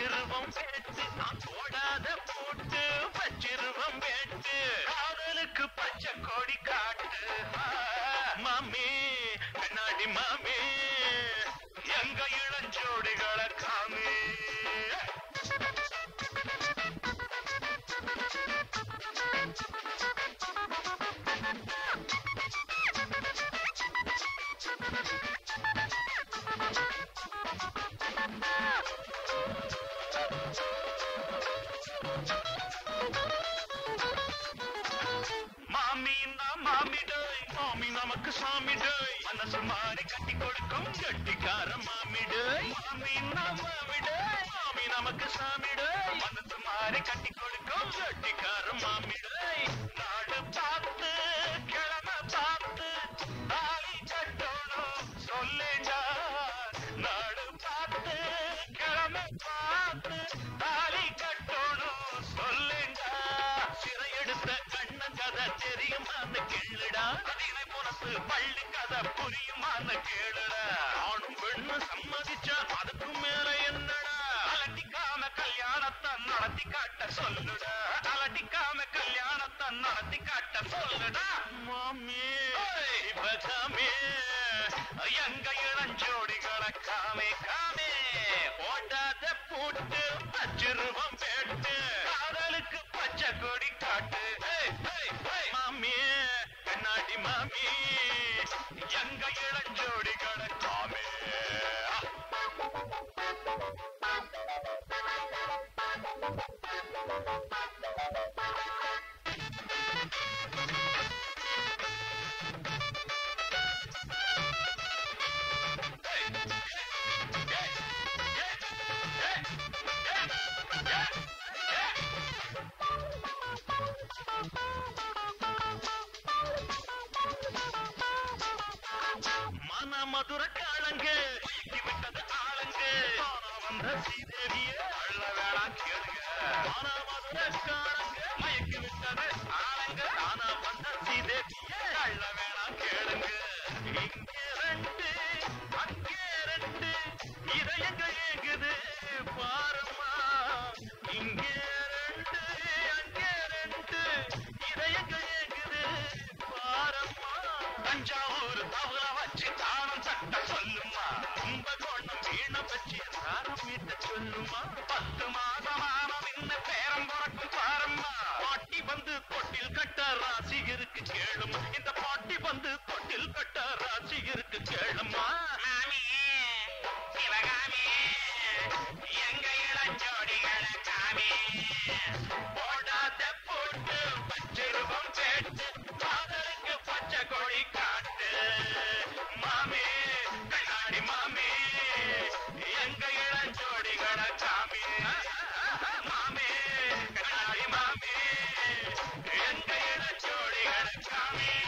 வச்சிருவோம் வேட்டு நான் போடாத போட்டு வச்சிருவோம் வேட்டு காதலுக்கு பச்சை கொடி காட்டு ஆ, மாமி கண்ணாடி மாமி எங்க இளஞ்சோடிகளை காமி மாமி நான் மாமி டேய் மாமி நமக்கு சாமி டேய் மனசு மாறி கட்டி கொடுக்கும் கட்டிக்கார மாமி டேய் மாமி நான் மாமி டேய் மாமி நமக்கு சாமி டேய் மனசு மாறி கட்டி கொடுக்கும் கட்டிக்கார மாமி டேய் நாடு பார்த்து கிழமை பார்த்து தாலி கட்டணும் சொல்லேண்டா நாடு பார்த்து கிழமை பார்த்து தாலி கட்டணும் சொல்லேண்டா சிறையெடுத்த கண்ணன் கதை தெரியுமான்னு கேளுடா அதினை புறத்து பள்ளி கதை புரியுமான்னு கேளுடா ஆணும் பெண்ணு சம்மதிச்சா அதுக்கு மேல என்னடா அலட்டிக்காம கல்யாணத்தை நடத்தி காட்ட சொல்லுடா அலட்டிக்காம கல்யாணத்தை நடத்தி காட்ட சொல்லுடா மாமி காமே எங்க இளஞ்சோடிகளை காமே காமே ஓடாத பூட்டு வச்சிருவோம் பேட்டு காதலுக்கு பச்சை கொடி காட்டு ஏய், ஏய், ஏய். மாமி கண்ணாடி மாமி எங்க இளஞ்சோடிகளை காமே மன மதுர காலங்க விட்டது ஆளுங்க தானா வந்த ஸ்ரீதேவியே அள்ள வேணாம் கேளுங்க மன மதுர காலங்க மயக்கி விட்டது ஆளுங்க தானா வந்த ஸ்ரீதேவியே அள்ள வேணாம் கேளுங்க இங்கே ரெண்டு அங்கே ரெண்டு இதயங்க ஏங்குது பாருமா இங்கே ரெண்டு அங்கே ரெண்டு இதயங்க ஏங்குது பாரம்மா தஞ்சாவூர் தவள வச்சு தானம் தட்ட சொல்லுமா கும்பகோணம் வீண வச்சு தாரம் மீட்ட சொல்லுமா பத்து மாதமான நின்ன பேரம் பிறக்கும் பாரம்மா பாட்டி வந்து தொட்டில் கட்ட ராசி இருக்கு கேளுமா இந்த பாட்டி வந்து தொட்டில் கட்ட ராசி இருக்கு கேளுமா சிவகாமி எங்க இளஞ்சோடிகளை காமி போடாத போட்டு பச்சிருவம் பேட்டு காதலுக்கு பச்சை கொடி காட்டு மாமி கண்ணாடி மாமி எங்க இளஞ்சோடிகளை காமி மாமி கண்ணாடி மாமி எங்க இளஞ்சோடிகளை காமி